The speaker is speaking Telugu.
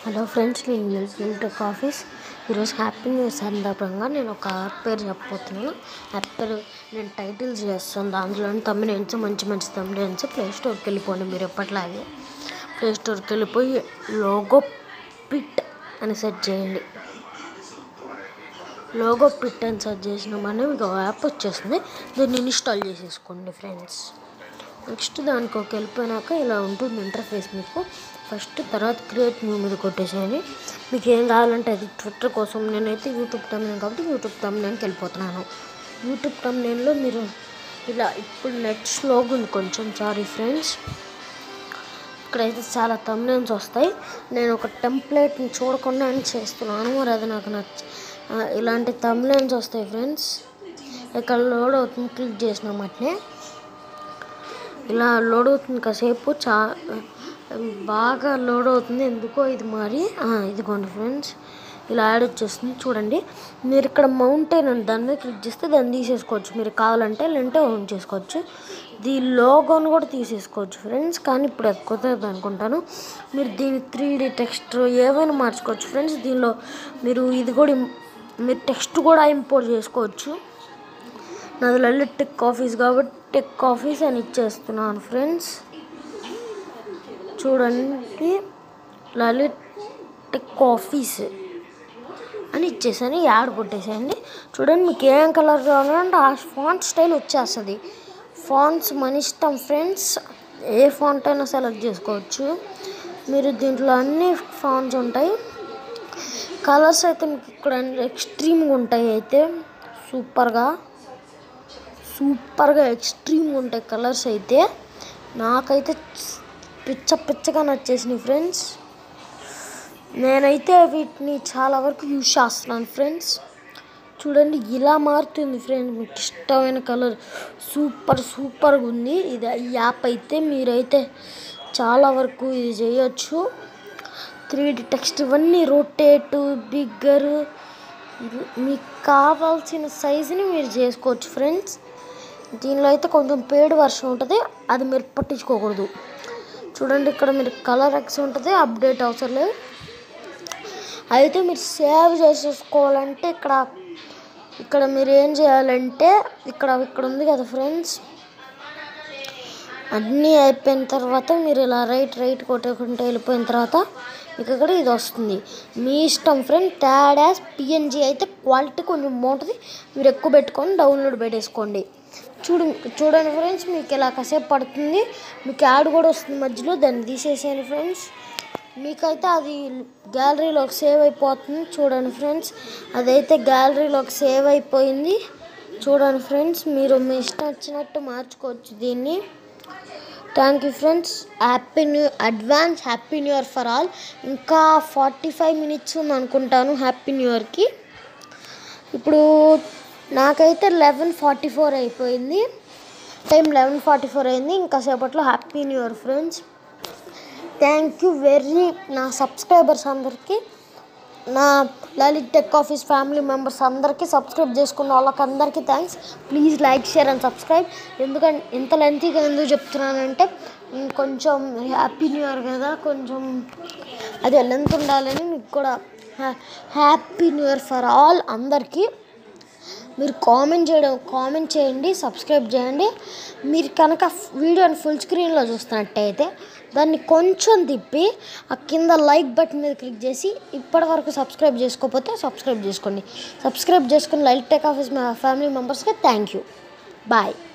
హలో ఫ్రెండ్స్ నేను వెల్కమ్ టు ఆఫీస్ ఈరోజు హ్యాపీ న్యూ ఇయర్ సందర్భంగా నేను ఒక యాప్ పేరు చెప్పబోతున్నాను యాప్ పేరు నేను టైటిల్స్ చేస్తాను దాంట్లో తమ్మినేన్స్ మంచి మంచి తమ్మినేన్స్ ప్లే స్టోర్కి వెళ్ళిపోండి మీరు ఎప్పట్లాగే ప్లే స్టోర్కి వెళ్ళిపోయి లోగో పిట్ అని సెర్చ్ చేయండి లోగో పిట్ అని సెర్చ్ చేసినామని మీకు ఒక యాప్ వచ్చేస్తుంది దీన్ని ఇన్స్టాల్ చేసేసుకోండి ఫ్రెండ్స్ నెక్స్ట్ దానికి ఒక వెళ్ళిపోయినాక ఇలా ఉంటుంది ఇంటర్ఫేస్ మీకు ఫస్ట్ తర్వాత క్రియేట్ న్యూ మీద కొట్టేసేయండి మీకు ఏం కావాలంటే అది ట్విట్టర్ కోసం నేనైతే యూట్యూబ్ తమ్నేన్ కాబట్టి యూట్యూబ్ తమ్నేన్కి వెళ్ళిపోతున్నాను యూట్యూబ్ తమ్నేన్లో మీరు ఇలా ఇప్పుడు నెట్ స్లోగా ఉంది కొంచెం సారీ ఫ్రెండ్స్ ఇక్కడైతే చాలా తమ్నేన్స్ వస్తాయి నేను ఒక టెంప్లెట్ని చూడకుండా చేస్తున్నాను మరి అది నాకు నచ్చ ఆ, ఇలాంటి తమ్నేన్స్ వస్తాయి ఫ్రెండ్స్ ఇక్కడ లోడ్ అవుతుంది క్లిక్ చేసిన మట్నే ఇలా లోడ్ అవుతుంది కాసేపు చా బాగా లోడ్ అవుతుంది ఎందుకో ఇది మరి ఆ, ఇదిగోండి ఫ్రెండ్స్ ఇలా యాడ్ వచ్చేస్తుంది చూడండి మీరు ఇక్కడ మౌంటైన్ అని దాని మీద క్లిక్ చేస్తే దాన్ని తీసేసుకోవచ్చు మీరు కావాలంటే లేదంటే ఓన్ చేసుకోవచ్చు దీ లోగోని కూడా తీసేసుకోవచ్చు ఫ్రెండ్స్ కానీ ఇప్పుడు అది కుదరదు అనుకుంటాను మీరు దీని త్రీ డీ టెక్స్ట్ ఏవైనా మార్చుకోవచ్చు ఫ్రెండ్స్ దీనిలో మీరు ఇది కూడా ఇం- మీరు టెక్స్ట్ కూడా ఇంపోర్ట్ చేసుకోవచ్చు నాది లలిత్ టెక్ ఆఫీస్ కాబట్టి టెక్ ఆఫీస్ అని ఇచ్చేస్తున్నాను ఫ్రెండ్స్ చూడండి లలిత్ టెక్ ఆఫీస్ అని ఇచ్చేసాను యాడ్ కొట్టేసేయండి చూడండి మీకు ఏం కలర్ కావాలంటే ఆ ఫాంట్ స్టైల్ వచ్చేస్తుంది ఫాంట్స్ మన ఇష్టం ఫ్రెండ్స్ ఏ ఫాంట్ అయినా సెలెక్ట్ చేసుకోవచ్చు మీరు దీంట్లో అన్ని ఫాంట్స్ ఉంటాయి కలర్స్ అయితే మీకు ఇక్కడ ఎక్స్ట్రీమ్గా ఉంటాయి అయితే సూపర్గా సూపర్గా ఎక్స్ట్రీమ్గా ఉంటాయి కలర్స్ అయితే నాకైతే పిచ్చ పిచ్చగా నచ్చేసినాయి ఫ్రెండ్స్ నేనైతే వీటిని చాలా వరకు యూజ్ చేస్తున్నాను ఫ్రెండ్స్ చూడండి ఇలా మారుతుంది ఫ్రెండ్స్ మీకు ఇష్టమైన కలర్ సూపర్ సూపర్గా ఉంది ఇది ఈ యాప్ అయితే మీరైతే చాలా వరకు ఇది చేయొచ్చు త్రీ డి టెక్స్ట్ ఇవన్నీ రొటేట్ బిగ్గర్ మీకు కావాల్సిన సైజుని మీరు చేసుకోవచ్చు ఫ్రెండ్స్ దీనిలో అయితే కొంచెం పేడ్ వర్షన్ ఉంటుంది అది మీరు పట్టించుకోకూడదు చూడండి ఇక్కడ మీరు కలర్ ఎక్స్ ఉంటుంది అప్డేట్ అవసరం లేదు అయితే మీరు సేవ్ చేసేసుకోవాలంటే ఇక్కడ ఇక్కడ మీరు ఏం చేయాలంటే ఇక్కడ ఇక్కడ ఉంది కదా ఫ్రెండ్స్ అన్నీ అయిపోయిన తర్వాత మీరు ఇలా రైట్ రైట్ కొట్టకుండా వెళ్ళిపోయిన తర్వాత మీకు ఇక్కడ ఇది వస్తుంది మీ ఇష్టం ఫ్రెండ్ థర్డ్ యాస్ పిఎన్జీ అయితే క్వాలిటీ కొంచెం బాగుంటుంది మీరు ఎక్కువ పెట్టుకొని డౌన్లోడ్ పెట్టేసుకోండి చూడు చూడండి ఫ్రెండ్స్ మీకు ఇలా కాసేపు పడుతుంది మీకు యాడ్ కూడా వస్తుంది మధ్యలో దాన్ని తీసేసేయండి ఫ్రెండ్స్ మీకైతే అది గ్యాలరీలోకి సేవ్ అయిపోతుంది చూడండి ఫ్రెండ్స్ అదైతే గ్యాలరీలోకి సేవ్ అయిపోయింది చూడండి ఫ్రెండ్స్ మీరు మీ ఇష్టం వచ్చినట్టు మార్చుకోవచ్చు దీన్ని thank you friends happy new advance happy new year for all ఇంకా ఫార్టీ ఫైవ్ మినిట్స్ ఉంది అనుకుంటాను హ్యాపీ న్యూ ఇయర్కి ఇప్పుడు నాకైతే లెవెన్ ఫార్టీ ఫోర్ అయిపోయింది టైం లెవెన్ ఫార్టీ ఫోర్ అయింది ఇంకా సేపట్లో happy new year friends thank you very నా సబ్స్క్రైబర్స్ అందరికీ నా Lalit tech office family members అందరికీ సబ్స్క్రైబ్ చేసుకున్న వాళ్ళకి అందరికీ thanks please like share and subscribe ఎందుకంటే ఇంత లెంతీగా ఎందుకు చెప్తున్నానంటే ఉమ్, కొంచెం హ్యాపీ న్యూ ఇయర్ కదా కొంచెం అది లెంత్ ఉండాలని మీకు కూడా happy new year for all అందరికీ మీరు కామెంట్ చేయడం కామెంట్ చేయండి సబ్స్క్రైబ్ చేయండి మీరు కనుక వీడియోని ఫుల్ స్క్రీన్లో చూస్తున్నట్టయితే దాన్ని కొంచెం తిప్పి ఆ కింద లైక్ బటన్ మీద క్లిక్ చేసి ఇప్పటి వరకు సబ్స్క్రైబ్ చేసుకోకపోతే సబ్స్క్రైబ్ చేసుకోండి సబ్స్క్రైబ్ చేసుకుని లైట్ టెక్ ఆఫీస్ మా ఫ్యామిలీ మెంబర్స్కి థ్యాంక్ యూ బాయ్